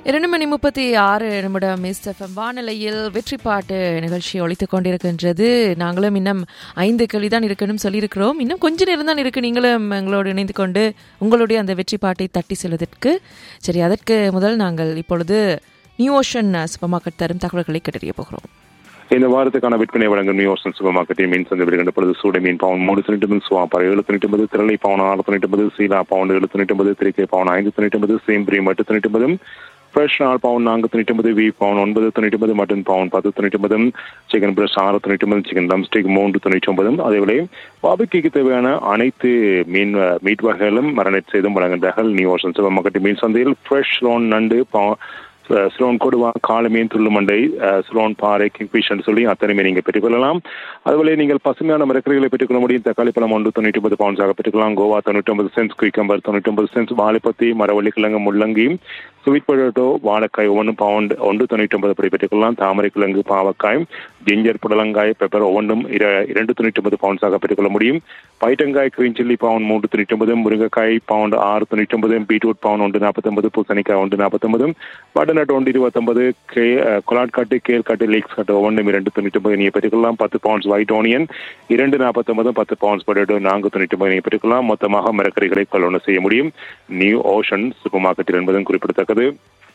இரண்டு மணி முப்பத்தி ஆறு நிமிடம் மிஸ் எஃப்எம் வானிலையில் வெற்றி பாட்டு நிகழ்ச்சி ஒழித்துக் கொண்டிருக்கின்றது நாங்களும் இன்னும் ஐந்து கேள்வி தான் இருக்கணும் சொல்லியிருக்கிறோம் இன்னும் கொஞ்ச நேரம் தான் இருக்கு நீங்களும் எங்களோடு இணைந்து கொண்டு உங்களுடைய அந்த வெற்றி பாட்டை தட்டி செல்வதற்கு சரி அதற்கு முதல் நாங்கள் இப்பொழுது நியூ ஓஷன் சூப்பர் மார்க்கெட் தரும் தகவல்களை கேட்டறிய போகிறோம் இந்த வாரத்துக்கான விற்பனை வழங்கும் நியூ ஓஷன் சூப்பர் மார்க்கெட்டில் மீன் சந்தை விடுகின்ற பொழுது சூட மீன் பவுன் மூணு தொண்ணூற்றி ஒன்பது சுவாப்பாறை ஏழு தொண்ணூற்றி ஒன்பது திரளை பவுன் ஆறு தொண்ணூற்றி ஒன்பது சீலா பவுன் ஏழு தொண்ணூற்றி ஒன்பது திரிக்கை பவுன் ஐந்து தொண்ணூற்றி ஒன்பது சேம்பிரியம் எட்டு தொண்ணூற்றி ஒன்பது ஃப்ரெஷ் நாலு பவுன் நான்கு தொண்ணூற்றி ஒன்பது வி பவுன் ஒன்பது தொண்ணூற்றி ஒன்பது மட்டன் பவுன் பத்து தொண்ணூற்றி ஒன்பது சிக்கன் பிரஷ் ஆறு தொண்ணூற்றி ஒன்பது சிக்கன் தம்ஸ்டிக் மூன்று தொண்ணூற்றி ஒன்பது அதேவேளை பாபிக்கு தேவையான அனைத்து மீன் மீட் வகைகளும் மரணட் செய்தும் வழங்குகிறார்கள் நியூ ஓஷன் சூப்பர் மார்க்கெட் மீன் சந்தையில் ஃப்ரெஷ் லோன் நண்டு பவு- அஹ் சிலோன் கொடுவா காலமீன் துள்ளுமண்டை அஹ் சிலோன் பாறை கிங்ஃபிஷ் சொல்லி அத்தனையுமே நீங்கள் பெற்றுக்கொள்ளலாம் அதுபோல நீங்கள் பசுமையான மரக்கறிகளை பெற்றுக்கொள்ள முடியும் தக்காளி பழம் ஒன்று தொண்ணூற்றி ஒன்பது பவுன்ஸாக பெற்றுக்கொள்ளலாம் கோவா தொண்ணூற்றி ஒன்பது சென்ஸ் குயிக்கம்பர் தொண்ணூற்றி ஒன்பது சென்ஸ் வாழைப்பத்தி மரவள்ளி கிழங்கு முள்ளங்கி ஸ்வீட் பொட்டேட்டோ வாழைக்காய் ஒன்று பவுண்ட் ஒன்று தொண்ணூற்றி ஒன்பது படி பெற்றுக்கொள்ளலாம் தாமரை கிழங்கு பாவக்காய் ஜிஞ்சர் புடலங்காய் பெப்பர் ஒவ்வொன்றும் இர- இரண்டு தொண்ணூற்றி ஒன்பது பவுன்ஸாக பெற்றுக்கொள்ள முடியும் பைட்டங்காய் கிரீன் சில்லி பவுண்ட் மூன்று தொண்ணூற்றி ஒன்பது முருங்கைக்காய் பவுண்ட் ஆறு தொண்ணூற்றி ஒன்பது பீட்ரூட் பவுண்ட் ஒன்று நாற்பத்தொன்பது பூசணிக்காய் ஒன்று நாற்பத்தொன்பது பட்டர்நட் ஒன்று இருபத்தொன்பது கே கொலாட்காட்டு கேர்காட்டு லேக்ஸ் காட்டு ஒவ்வொன்றும் இரண்டு தொண்ணூற்றி ஒன்பது நீங்கள் பெற்றுக்கொள்ளலாம் பத்து பவுண்ட்ஸ் ஒயிட் ஆனியன் இரண்டு நாற்பத்தொன்பது பத்து பவுண்ட்ஸ் பொட்டேட்டோ நான்கு தொண்ணூற்றி ஒன்பது நீங்கள் பெற்றுக்கொள்ளலாம் மொத்தமாக மரக்கறிகளை கொள்ளணும் செய்ய முடியும் நியூ ஓஷன் சூப்பர் மார்க்கெட்டில் என்பதும் குறிப்பிடத்தக்கது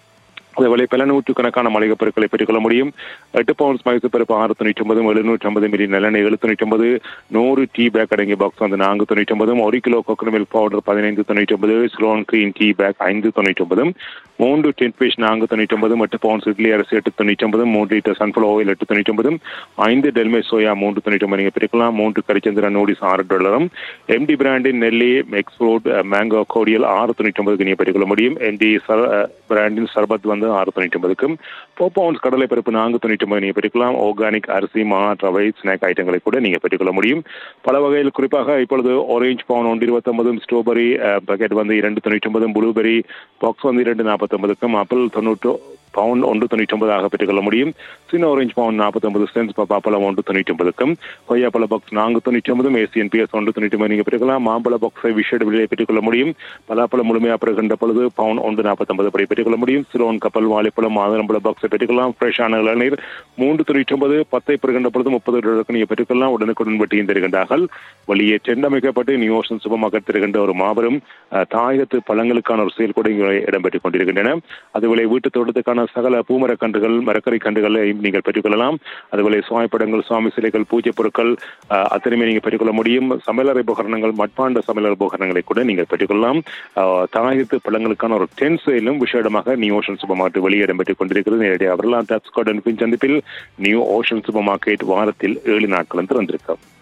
அதேபோல பல நூற்றுக்கணக்கான மளிகை பொருட்களை பெற்றுக்கொள்ள முடியும் எட்டு பவுண்ட்ஸ் மைசூர் பருப்பு ஆறு தொண்ணூற்றி ஒன்பது எழுநூற்றி ஐம்பது மில்லி நல்லெண்ணெய் ஏழு தொண்ணூற்றி ஒன்பது நூறு டீ பேக் அடங்கிய பாக்ஸ் வந்து நான்கு தொண்ணூற்றி ஒன்பதும் ஒரு கிலோ கோகனட் மில்க் பவுடர் பதினைந்து தொண்ணூற்றி ஒன்பது ஸ்லோன் கிரீன் டீ பேக் ஐந்து தொண்ணூற்றி ஒன்பதும் மூன்று டென் ஃபிஷ் நான்கு தொண்ணூற்றி ஒன்பது எட்டு பவுண்ட்ஸ் இட்லி அரிசி எட்டு தொண்ணூற்றி ஒன்பது மூன்று லிட்டர் சன்ஃப்ளவர் ஆயில் எட்டு தொண்ணூற்றி ஒன்பது ஐந்து டெல்மே சோயா மூன்று தொண்ணூற்றி ஒன்பது நீங்கள் பெற்றுக்கலாம் மூன்று கரிச்சந்திரன் நூடிஸ் ஆறு டாலரும் எம்டி பிராண்டின் நெல்லி மெக்ஸ் ஃப்ரூட் மேங்கோ கோடியல் ஆறு தொண்ணூற்றி ஒன்பதுக்கு நீங்கள் பெற்றுக்கொள்ள முடியும் எம்டி சர் பிராண்டின் சர்பத் வந்து ஆறு தொண்ணூற்றி ஒன்பதுக்கும் ஃபோர் பவுண்ட்ஸ் கடலை பருப்பு நான்கு தொண்ணூற்றி ஒன்பது நீங்கள் பெற்றுக்கலாம் ஆர்கானிக் அரிசி மா ரவை ஸ்நாக் ஐட்டங்களை கூட நீங்கள் பெற்றுக்கொள்ள முடியும் பல வகையில் குறிப்பாக இப்பொழுது ஆரஞ்சு பவுன் ஒன்று இருபத்தொன்பதும் ஸ்ட்ராபெரி பக்கெட் வந்து இரண்டு தொண்ணூற்றி ஒன்பதும் ப்ளூபெரி பாக்ஸ் வந்து இரண்டு நாற்பத்தொன்பதுக்கும் ஆப்பிள் தொண்ணூற்று பவுண்ட் ஒன்று தொண்ணூற்றி ஒன்பதாக பெற்றுக்கொள்ள முடியும் சின்ன ஆரஞ்சு பவுண்ட் நாற்பத்தொன்பது சென்ஸ் பாப்பழம் ஒன்று தொண்ணூற்றி ஒன்பதுக்கும் கொய்யாப்பழ பாக்ஸ் நான்கு தொண்ணூற்றி ஒன்பதும் ஏசியன் பிஎஸ் ஒன்று தொண்ணூற்றி ஒன்பது நீங்கள் பெற்றுக்கலாம் மாம்பழ பாக்ஸை விஷேட விலையை பெற்றுக்கொள்ள முடியும் பலாப்பழம் முழுமையாக பெறுகின்ற பொழுது பவுன் ஒன்று நாற்பத்தொன்பது படி பெற்றுக்கொள்ள முடியும் சிலோன் கப்பல் வாழைப்பழம் மாதுளம்பழ பாக்ஸை பெற்றுக்கலாம் ஃப்ரெஷ்ஷான இளநீர் மூன்று தொண்ணூற்றி ஒன்பது பத்தை பெறுகின்ற பொழுது முப்பது டாலருக்கு நீங்கள் பெற்றுக்கொள்ளலாம் உடனுக்குடன் வட்டியும் தருகின்றார்கள் வெளியே சென்றமைக்கப்பட்டு நியூ ஓஷன் சூப்பர் மார்க்கெட் தருகின்ற ஒரு மாபெரும் அஹ், தாயகத்து பழங்களுக்கான ஒரு செயல் கூட இங்கே இடம்பெற்றுக் கொண்டிருக்கின்றன அதுபோல வீட்டு தோட்டத்துக்கான சகல பூமரக் கன்றுகள் மரக்கறி கன்றுகளை நீங்கள் பெற்றுக்கொள்ளலாம் அதுபோல சுவாமி படங்கள் சுவாமி சிலைகள் பூஜை பொருட்கள் அஹ், அத்தனையுமே நீங்கள் பெற்றுக்கொள்ள முடியும் சமையலறை உபகரணங்கள் மட்பாண்ட சமையலறை உபகரணங்களை கூட நீங்கள் பெற்றுக்கொள்ளலாம் அஹ், தாயகத்து பழங்களுக்கான ஒரு டென் சேலும் விஷேடமாக நியூ ஓஷன் சூப்பர் மார்க்கெட் வெளியே இடம்பெற்றுக் கொண்டிருக்கிறது நேரடியாக வரலாம் டாப்ஸ்கார்டன் பின் சந்திப்பில் நியூ ஓஷன் சூப்பர் மார்க்கெட் வாரத்தில் ஏழு நாட்களும் திறந்திருக்கும்